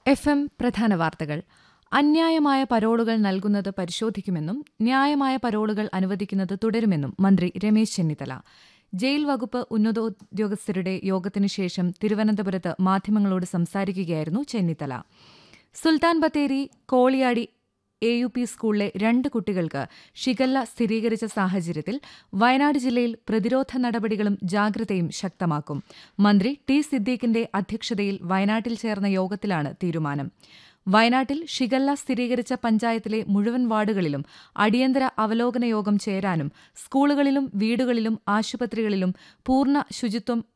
F M പ്രധാന വാർത്തകൾ അന്യായമായ പരോളുകൾ നൽകുന്നത് പരിശോധിക്കുമെന്നും ന്യായമായ പരോളുകൾ അനുവദിക്കുന്നത് തുടരുമെന്നും മന്ത്രി രമേശ് ചെന്നിത്തല ജയിൽ വകുപ്പ് ഉന്നതോദ്യോഗസ്ഥരുടെ യോഗത്തിനു ശേഷം തിരുവനന്തപുരത്ത് മാധ്യമങ്ങളോട് സംസാരിക്കുകയായിരുന്നു Chennithala Sultan Bathery Koliyadi A U P സ്കൂളിലെ രണ്ട് കുട്ടികൾക്ക് ഷിഗല്ല സ്ഥിരീകരിച്ച സാഹചര്യത്തിൽ വയനാട് ജില്ലയിൽ പ്രതിരോധ നടപടികളും ജാഗ്രതയും ശക്തമാക്കും മന്ത്രി ടി സിദ്ദീഖിന്റെ അധ്യക്ഷതയിൽ വയനാട്ടിൽ ചേർന്ന യോഗത്തിലാണ് തീരുമാനം വയനാട്ടിൽ ഷിഗല്ല സ്ഥിരീകരിച്ച പഞ്ചായത്തിലെ മുഴുവൻ വാർഡുകളിലും അടിയന്തര അവലോകന യോഗം ചേരാനും സ്കൂളുകളിലും വീടുകളിലും ആശുപത്രികളിലും പൂർണ്ണ ശുചിത്വം